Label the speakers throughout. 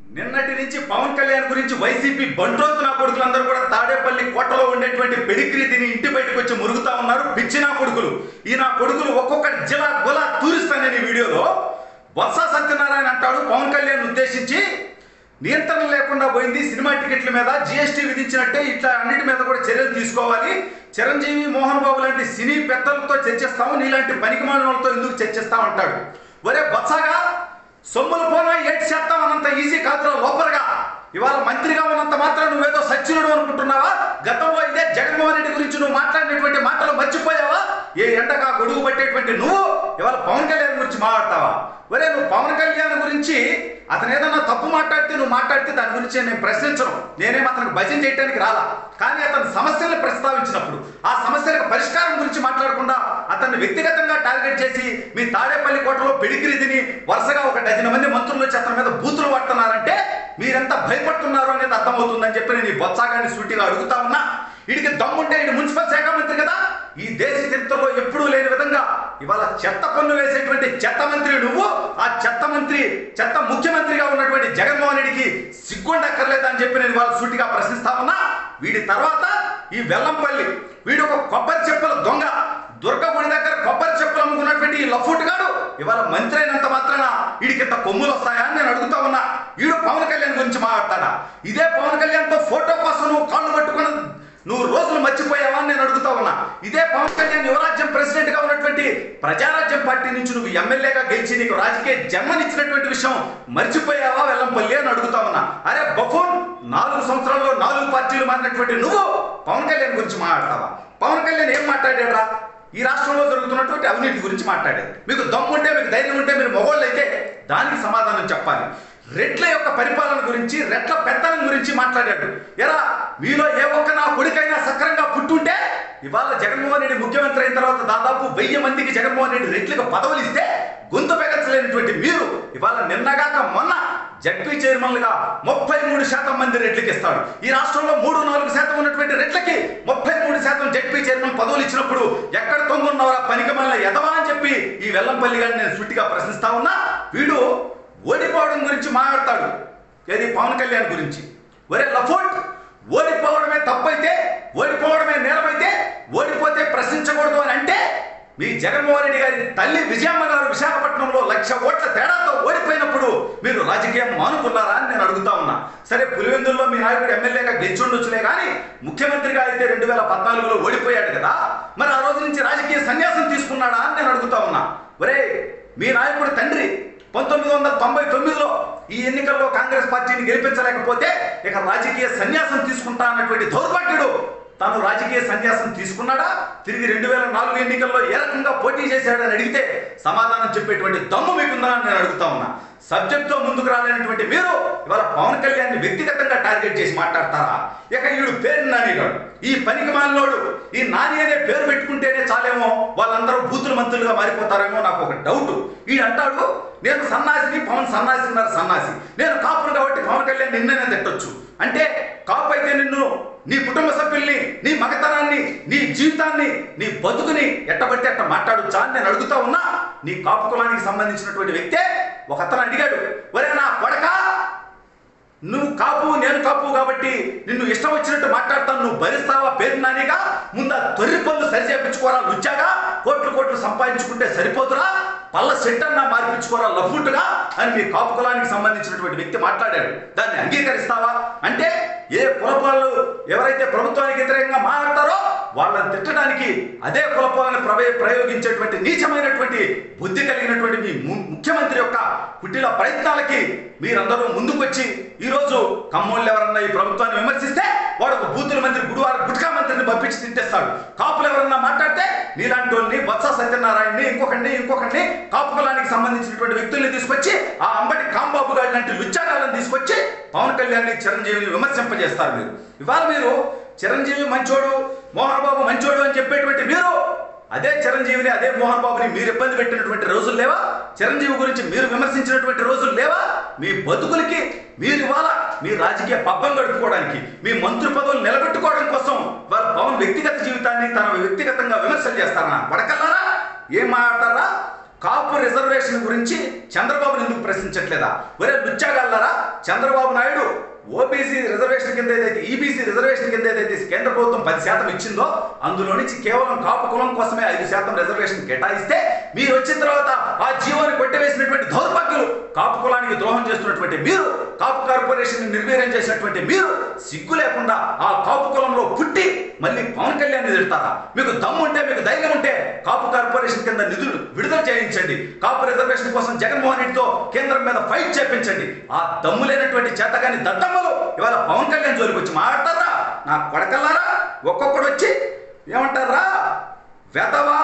Speaker 1: నిన్నటి నుంచి పవన్ కళ్యాణ్ గురించి వైసీపీ బంట్రోతు నా కొడుకులందరూ కూడా తాడేపల్లి కోటలో ఉండేటువంటి పెడిగ్రీ తిని ఇంటి బయటకు వచ్చి మురుగుతా ఉన్నారు పిచ్చి నా కొడుకులు ఈ నా కొడుకులు ఒక్కొక్క జిలా గుల తూరిస్తాను నేను ఈ వీడియోలో బొత్స సత్యనారాయణ అంటాడు పవన్ కళ్యాణ్ ఉద్దేశించి నియంత్రణ లేకుండా పోయింది సినిమా టికెట్ల మీద జిఎస్టీ విధించినట్టే ఇట్లా అన్నిటి మీద కూడా చర్యలు తీసుకోవాలి చిరంజీవి మోహన్ బాబు లాంటి సినీ పెద్దలతో చర్చిస్తాము నీలాంటి పనికిమాలినలతో ఎందుకు చర్చిస్తాం అంటాడు ఒరే బొత్సగా సొమ్ములు పోనా ఏటి చేస్తాం అన్నంత ఈజీ కాదురా లోపలగా ఇవాళ మంత్రిగా ఉన్నంత మాత్రం నువ్వేదో సచ్చినుడు అనుకుంటున్నావా గతంలో ఇదే జగన్మోహన్ రెడ్డి గురించి నువ్వు మాట్లాడినటువంటి మాటలు మర్చిపోయావా ఏ ఎండగా గొడుగు పట్టేటువంటి నువ్వు ఇవాళ పవన్ కళ్యాణ్ గురించి మాట్లాడతావా ఒరే నువ్వు పవన్ కళ్యాణ్ గురించి అతను ఏదన్నా తప్పు మాట్లాడితే నువ్వు మాట్లాడితే దాని గురించి నేను ప్రశ్నించను నేనేం అతనికి భజన చేయడానికి రాలా కానీ అతని సమస్యలను ప్రస్తావించినప్పుడు ఆ సమస్యలకు పరిష్కారం గురించి మాట్లాడకుండా అతన్ని వ్యక్తిగతంగా టార్గెట్ చేసి మీ తాడేపల్లి కోటలో పెడిగిరి తిని వరుసగా ఒక డజన్ మంది మంత్రులు వచ్చి అతని మీద బూతులు పడుతున్నారంటే మీరెంత భయపడుతున్నారు అనేది అర్థమవుతుందని చెప్పి నేను ఈ బొత్సాగాన్ని సూటిగా అడుగుతా ఉన్నా వీడికి దమ్ముంటే ఇది మున్సిపల్ శాఖ మంత్రి కదా ఈ దేశ చరిత్రలో ఎప్పుడూ లేని విధంగా ఇవాళ చెత్త పన్ను వేసేటువంటి చెత్త మంత్రి నువ్వు ఆ చెత్త మంత్రి చెత్త ముఖ్యమంత్రిగా ఉన్నటువంటి జగన్మోహన్ రెడ్డికి సిగ్గుండక్కర్లేదా అని చెప్పి నేను ఇవాళ సూటిగా ప్రశ్నిస్తా ఉన్నా వీడి తర్వాత ఈ వెల్లంపల్లి వీడు ఒక కొబ్బరి చెప్పుల దొంగ దుర్గగుడి దగ్గర కొబ్బరి చెప్పులు అమ్ముకున్నటువంటి ఈ లఫూట్ గాడు ఇవాళ మంత్రి అయినంత మాత్రాన వీడికి ఇంత కొమ్ములు వస్తాయా అని నేను అడుగుతా ఉన్నా వీడు పవన్ కళ్యాణ్ గురించి మాట్లాడతాడా ఇదే పవన్ కళ్యాణ్తో ఫోటో కోసం నువ్వు కాళ్ళు పట్టుకున్న నువ్వు రోజులు మర్చిపోయావా అని నేను అడుగుతా ఉన్నా ఇదే పవన్ కళ్యాణ్ యువరాజ్యం ప్రెసిడెంట్ గా ఉన్నటువంటి ప్రజారాజ్యం పార్టీ నుంచి నువ్వు ఎమ్మెల్యేగా గెలిచి నీకు రాజకీయ జన్మనిచ్చినటువంటి విషయం మర్చిపోయావా వెల్లంపల్లి అని అడుగుతా ఉన్నా అరే బఫూన్ నాలుగు సంవత్సరాల్లో నాలుగు పార్టీలు మారినటువంటి నువ్వు పవన్ కళ్యాణ్ గురించి మాట్లాడతావా పవన్ కళ్యాణ్ ఏం మాట్లాడాడా ఈ రాష్ట్రంలో జరుగుతున్నటువంటి అవినీతి గురించి మాట్లాడారు మీకు దమ్ము ఉంటే మీకు ధైర్యం ఉంటే మీరు మొగోళ్ళు అయితే దానికి సమాధానం చెప్పాలి రెట్ల యొక్క పరిపాలన గురించి రెట్ల పెత్తనం గురించి మాట్లాడాడు ఎరా మీలో ఏ ఒక్క నా కొడుకైనా సక్రంగా పుట్టుంటే ఇవాళ జగన్మోహన్ రెడ్డి ముఖ్యమంత్రి అయిన తర్వాత దాదాపు వెయ్యి మందికి జగన్మోహన్ రెడ్డి రెట్లకు పదవులు ఇస్తే గొంతు పెగల్చలేనటువంటి మీరు ఇవాళ నిన్నగాక మొన్న జడ్పీ చైర్మన్లుగా ముప్పై మూడు శాతం మంది రెట్లకి ఇస్తాడు ఈ రాష్ట్రంలో మూడు నాలుగు శాతం ఉన్నటువంటి రెట్లకి ముప్పై మూడు శాతం జడ్పీ చైర్మన్ పదవులు ఇచ్చినప్పుడు ఎక్కడ తొంగున్నవరా పనికి మళ్ళీ ఎదవా అని చెప్పి ఈ వెల్లంపల్లి గారిని నేను సుట్టిగా ప్రశ్నిస్తా ఉన్నా వీడు ఓడిపోవడం గురించి మాట్లాడతాడు ఏది పవన్ కళ్యాణ్ గురించి ఒరే లఫోట్ ఓడిపోవడమే తప్పైతే ఓడిపోవడమే నేరమైతే ఓడిపోతే ప్రశ్నించకూడదు అని అంటే మీ జగన్మోహన్ రెడ్డి గారి తల్లి విజయమ్మ గారు విశాఖపట్నంలో లక్ష ఓట్ల తేడాతో ఓడిపోయినప్పుడు మీరు రాజకీయం మానుకున్నారా అని నేను అడుగుతా ఉన్నా సరే పులివెందుల్లో మీ నాయకుడు ఎమ్మెల్యేగా గెలిచుండొచ్చులే కానీ ముఖ్యమంత్రిగా అయితే రెండు వేల పద్నాలుగులో ఓడిపోయాడు కదా మరి ఆ రోజు నుంచి రాజకీయ సన్యాసం తీసుకున్నాడా అని నేను అడుగుతా ఉన్నా ఒరే మీ నాయకుడు తండ్రి పంతొమ్మిది వందల తొంభై తొమ్మిదిలో ఈ ఎన్నికల్లో కాంగ్రెస్ పార్టీని గెలిపించలేకపోతే ఇక రాజకీయ సన్యాసం తీసుకుంటా అన్నటువంటి దౌర్భాగ్యుడు తాను రాజకీయ సన్యాసం తీసుకున్నాడా తిరిగి రెండు వేల నాలుగు ఎన్నికల్లో ఏ రకంగా పోటీ చేశాడని అడిగితే సమాధానం చెప్పేటువంటి దమ్ము మీకుందా అని నేను అడుగుతా ఉన్నా సబ్జెక్ట్తో ముందుకు రాలేనటువంటి మీరు ఇవాళ పవన్ కళ్యాణ్ వ్యక్తిగతంగా టార్గెట్ చేసి మాట్లాడతారా ఇక వీడు పేరు నానిగాడు ఈ పనికి మాలినోడు ఈ నాని అనే పేరు పెట్టుకుంటేనే చాలేమో వాళ్ళందరూ బూతుల మంత్రులుగా మారిపోతారేమో నాకు ఒక డౌట్ ఈ అంటాడు నేను సన్నాసిని పవన్ సన్నాసి ఉన్నారు సన్నాసి నేను కాపును కాబట్టి పవన్ కళ్యాణ్ నిన్ననే తిట్టొచ్చు అంటే కాపు అయితే నిన్ను నీ కుటుంబ సభ్యుల్ని నీ మగతనాన్ని నీ జీవితాన్ని నీ బతుకుని ఎట్టబడితే అట్ట మాట్లాడొచ్చా అని నేను అడుగుతా ఉన్నా నీ కాపు కులానికి సంబంధించినటువంటి వ్యక్తే ఒక అతను అడిగాడు ఒరే నా కొడక నువ్వు కాపు నేను కాపు కాబట్టి నిన్ను ఇష్టం వచ్చినట్టు మాట్లాడతాను నువ్వు భరిస్తావా పేరు నానిగా ముందు ఆ తొర్రి పనులు సరి చేపించుకోరా లుచ్చాగా కోట్లు కోట్లు సంపాదించుకుంటే సరిపోతురా పళ్ళ సెట్టన్నా మార్పించుకోరా లఫుట్టుగా అని మీ కాపు కులానికి సంబంధించినటువంటి వ్యక్తి మాట్లాడాడు దాన్ని అంగీకరిస్తావా అంటే ఏ కులపాలు ఎవరైతే ప్రభుత్వానికి వ్యతిరేకంగా మాట్లాడతారో వాళ్ళని తిట్టడానికి అదే కులపాలను ప్రవే ప్రయోగించేటువంటి నీచమైనటువంటి బుద్ధి కలిగినటువంటి మీ ము- ముఖ్యమంత్రి యొక్క కుటిల ప్రయత్నాలకి మీరందరూ ముందుకొచ్చి ఈరోజు కమ్మోళ్ళు ఎవరన్నా ఈ ప్రభుత్వాన్ని విమర్శిస్తే వాడు ఒక బూతుల మంత్రి గుడివార గుట్కా మంత్రిని పంపించి తిట్టేస్తాడు కాపులు ఎవరన్నా మాట్లాడితే నీలాంటి వాళ్ళని బొత్స సత్యనారాయణని ఇంకొకరిని ఇంకొకరిని కాపు కులానికి సంబంధించినటువంటి వ్యక్తుల్ని తీసుకొచ్చి ఆ అంబటి కాంబాబు గారి లాంటి లుచ్చాగాలను తీసుకొచ్చి పవన్ కళ్యాణ్ చిరంజీవిని విమర్శింపజేస్తారు మీరు ఇవాళ మీరు చిరంజీవి మంచోడు మోహన్ బాబు మంచోడు అని చెప్పేటువంటి మీరు అదే చిరంజీవిని అదే మోహన్ బాబుని మీరు ఇబ్బంది పెట్టినటువంటి రోజులు లేవా చిరంజీవి గురించి మీరు విమర్శించినటువంటి రోజులు లేవా మీ బతుకులకి మీరు ఇవాళ మీ రాజకీయ పబ్బం గడుపుకోవడానికి మీ మంత్రి పదవులు నిలబెట్టుకోవడం కోసం వారు పవన్ వ్యక్తిగత జీవితాన్ని తన వ్యక్తిగతంగా విమర్శలు చేస్తారన్నా పడకల్లారా ఏం మాట్లాడతారా కాపు రిజర్వేషన్ గురించి చంద్రబాబుని ఎందుకు ప్రశ్నించట్లేదా ఒరే లుచ్చాగల్లరా చంద్రబాబు నాయుడు ఓబీసీ రిజర్వేషన్ కింద ఏదైతే ఈబీసీ రిజర్వేషన్ కింద ఏదైతే కేంద్ర ప్రభుత్వం పది శాతం ఇచ్చిందో అందులో నుంచి కేవలం కాపు కులం కోసమే ఐదు శాతం రిజర్వేషన్ కేటాయిస్తే మీరు వచ్చిన తర్వాత ఆ జీవోని కొట్టివేసినటువంటి దౌర్భాగ్యులు కాపు కులానికి ద్రోహం చేస్తున్నటువంటి మీరు కాపు కార్పొరేషన్ నిర్వీర్యం చేసినటువంటి మీరు సిగ్గు లేకుండా ఆ కాపు కులంలో పుట్టి మళ్ళీ పవన్ కళ్యాణ్ తిడతారా మీకు దమ్ము ఉంటే మీకు ధైర్యం ఉంటే కాపు కార్పొరేషన్ కింద నిధులు విడుదల చేయించండి కాపు రిజర్వేషన్ కోసం జగన్మోహన్ రెడ్డితో కేంద్రం మీద ఫైట్ చేపించండి ఆ దమ్ము లేనటువంటి చేతగాని దద్దమ్మలు ఇవాళ పవన్ కళ్యాణ్ జోలికి వచ్చి మాట్లాడతారా నా కొడకల్లారా ఒక్కొక్కడు వచ్చి ఏమంటారా వెదవా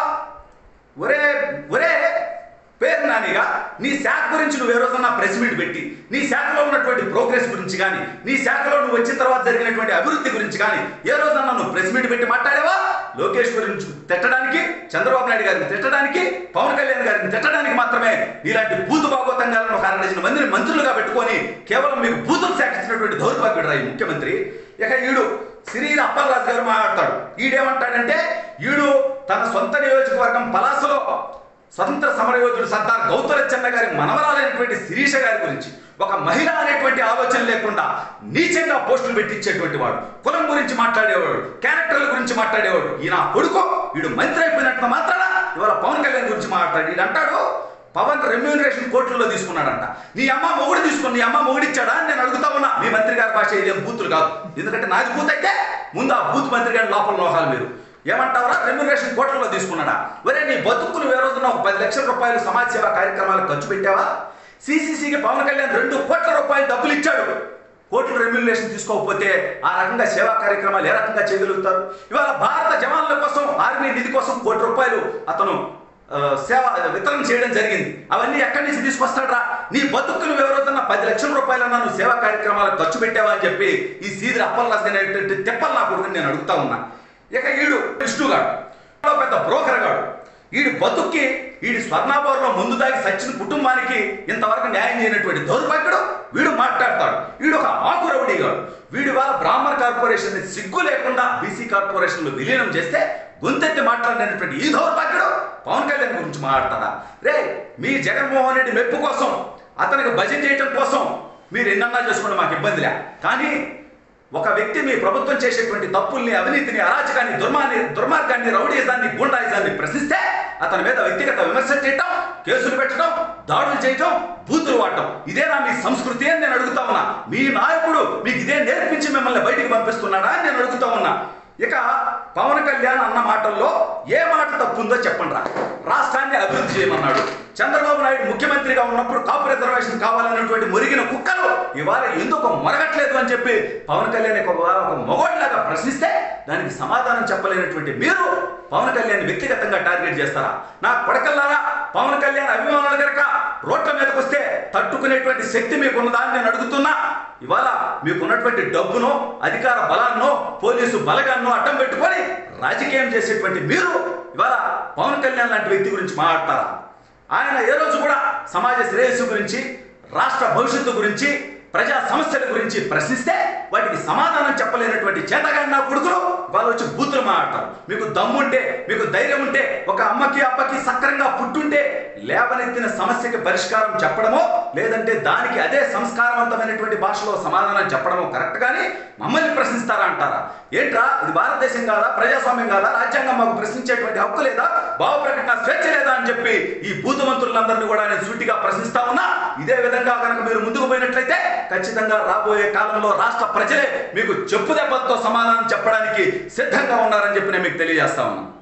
Speaker 1: ఒరే ఒరే పేరు నానిగా నీ శాఖ గురించి నువ్వు ఏ రోజన్నా ప్రెస్ మీట్ పెట్టి నీ శాఖలో ఉన్నటువంటి ప్రోగ్రెస్ గురించి కానీ నీ శాఖలో నువ్వు వచ్చిన తర్వాత జరిగినటువంటి అభివృద్ధి గురించి కానీ ఏ రోజన్నా నువ్వు ప్రెస్ మీట్ పెట్టి మాట్లాడేవా లోకేష్ గురించి తిట్టడానికి చంద్రబాబు నాయుడు గారిని తిట్టడానికి పవన్ కళ్యాణ్ గారిని తిట్టడానికి మాత్రమే ఇలాంటి బూతు భాగవతంగాలను ఒక అరడజన మందిని మంత్రులుగా పెట్టుకొని కేవలం మీకు బూతులు శాఖించినటువంటి దౌర్భాగ్యుడు ఈ ముఖ్యమంత్రి ఇక ఈడు సిరీల అప్పలరాజు గారు మాట్లాడతాడు ఈడేమంటాడంటే ఈడు తన సొంత నియోజకవర్గం పలాసలో స్వతంత్ర సమరయోధుడు సర్దార్ గౌతరచన్న గారి మనవరాలైనటువంటి శిరీష గారి గురించి ఒక మహిళ అనేటువంటి ఆలోచన లేకుండా నీచంగా పోస్టులు పెట్టించేటువంటి వాడు కులం గురించి మాట్లాడేవాడు క్యారెక్టర్ల గురించి మాట్లాడేవాడు ఈయన కొడుకు వీడు మంత్రి అయిపోయినట్టు మాత్రాన ఇవాళ పవన్ కళ్యాణ్ గురించి మాట్లాడి వీడు అంటాడు పవన్ రెమ్యూనరేషన్ కోర్టుల్లో తీసుకున్నాడంట నీ అమ్మ మొగుడు తీసుకుని నీ అమ్మ మొగుడిచ్చాడా అని నేను అడుగుతా ఉన్నా మీ మంత్రి గారి భాష ఇదేం బూతులు కాదు ఎందుకంటే నాది బూత్ అయితే ముందు ఆ బూత్ మంత్రి గారి లోపల నోహాలు మీరు ఏమంటావరా రెమ్యూనరేషన్ కోట్లలో తీసుకున్నాడా ఒరే నీ బతుకులు ఏ రోజున ఒక పది లక్షల రూపాయలు సమాజ సేవా కార్యక్రమాలకు ఖర్చు పెట్టావా సిసిసికి పవన్ కళ్యాణ్ రెండు కోట్ల రూపాయలు డబ్బులు ఇచ్చాడు కోట్ల రెమ్యులేషన్ తీసుకోకపోతే ఆ రకంగా సేవా కార్యక్రమాలు ఏ రకంగా చేయగలుగుతారు ఇవాళ భారత జవాన్ల కోసం ఆర్మీ నిధి కోసం కోటి రూపాయలు అతను ఆ, సేవ వితరణ చేయడం జరిగింది అవన్నీ ఎక్కడి నుంచి తీసుకొస్తాడ్రా నీ బతుకులు ఎవరోజన్నా పది లక్షల రూపాయలన్నా నువ్వు సేవా కార్యక్రమాలకు ఖర్చు పెట్టావా అని చెప్పి ఈ సీదిరి అప్పల్లాస్ అనేటువంటి తెప్పలు నా కొడుకుని నేను అడుగుతా ఉన్నా ఇక ఈడు విష్ణుగాడు పెద్ద బ్రోకర్ గాడు వీడి బతుక్కి వీడి స్వర్ణాభరణలో ముందు దాగి సచ్చిన కుటుంబానికి ఇంతవరకు న్యాయం చేయనటువంటి దౌర్భాగ్యుడు వీడు మాట్లాడతాడు వీడు ఒక ఆకు రౌడీగాడు వీడి వాళ్ళ బ్రాహ్మణ కార్పొరేషన్ సిగ్గు లేకుండా బీసీ కార్పొరేషన్లో విలీనం చేస్తే గొంతెత్తి మాట్లాడినటువంటి ఈ దౌర్భాగ్యుడు పవన్ కళ్యాణ్ గురించి మాట్లాడతాడా రే మీ జగన్మోహన్ రెడ్డి మెప్పు కోసం అతనికి భజన చేయటం కోసం మీరు ఎన్నన్నా చేసుకోండి మాకు ఇబ్బందిలే కానీ ఒక వ్యక్తి మీ ప్రభుత్వం చేసేటువంటి తప్పుల్ని అవినీతిని అరాచకాన్ని దుర్మాన్ని దుర్మార్గాన్ని రౌడీజాన్ని గూండాయిజాన్ని ప్రశ్నిస్తే అతని మీద వ్యక్తిగత విమర్శ చేయటం కేసులు పెట్టడం దాడులు చేయటం బూతులు వాడటం ఇదేనా మీ సంస్కృతి అని నేను అడుగుతా ఉన్నా మీ నాయకుడు మీకు ఇదే నేర్పించి మిమ్మల్ని బయటికి పంపిస్తున్నాడా అని నేను అడుగుతా ఉన్నా ఇక పవన్ కళ్యాణ్ అన్న మాటల్లో ఏ మాట తప్పుందో చెప్పండి రా రాష్ట్రాన్ని అభివృద్ధి చేయమన్నాడు చంద్రబాబు నాయుడు ముఖ్యమంత్రిగా ఉన్నప్పుడు కాపు రిజర్వేషన్ కావాలన్నటువంటి మురిగిన కుక్కలు ఇవాళ ఎందుకు మొరగట్లేదు అని చెప్పి పవన్ కళ్యాణ్ ఒక ఒక మొగోడిలాగా ప్రశ్నిస్తే దానికి సమాధానం చెప్పలేనటువంటి మీరు పవన్ కళ్యాణ్ వ్యక్తిగతంగా టార్గెట్ చేస్తారా నా కొడకల్లారా పవన్ కళ్యాణ్ అభిమానులు కనుక రోడ్ల మీదకి వస్తే తట్టుకునేటువంటి శక్తి మీకున్నదా అని నేను అడుగుతున్నా ఇవాళ మీకున్నటువంటి డబ్బునో అధికార బలాన్నో పోలీసు బలగాన్నో అడ్డం పెట్టుకొని రాజకీయం చేసేటువంటి మీరు ఇవాళ పవన్ కళ్యాణ్ లాంటి వ్యక్తి గురించి మాట్లాడతారా ఆయన ఏ రోజు కూడా సమాజ శ్రేయస్సు గురించి రాష్ట్ర భవిష్యత్తు గురించి ప్రజా సమస్యల గురించి ప్రశ్నిస్తే వాటికి సమాధానం చెప్పలేనటువంటి చేతగాని నా కొడుకులు వాళ్ళు వచ్చి బూతులు మాట్లాడతారు మీకు దమ్ముంటే మీకు ధైర్యం ఉంటే ఒక అమ్మకి అబ్బకి సక్రంగా పుట్టుంటే లేవనెత్తిన సమస్యకి పరిష్కారం చెప్పడమో లేదంటే దానికి అదే సంస్కారవంతమైనటువంటి భాషలో సమాధానం చెప్పడమో కరెక్ట్ కానీ మమ్మల్ని ప్రశ్నిస్తారా అంటారా ఏంట్రా ఇది భారతదేశం కాదా ప్రజాస్వామ్యం కాదా రాజ్యాంగం మాకు ప్రశ్నించేటువంటి హక్కు లేదా భావ ప్రకటన స్వేచ్ఛ లేదా అని చెప్పి ఈ బూతమంత్రులందరినీ కూడా నేను సూటిగా ప్రశ్నిస్తా ఉన్నా ఇదే విధంగా కనుక మీరు ముందుకు పోయినట్లయితే ఖచ్చితంగా రాబోయే కాలంలో రాష్ట్ర ప్రజలే మీకు చెప్పు దెబ్బలతో సమాధానం చెప్పడానికి సిద్ధంగా ఉన్నారని చెప్పి నేను మీకు తెలియజేస్తా ఉన్నాను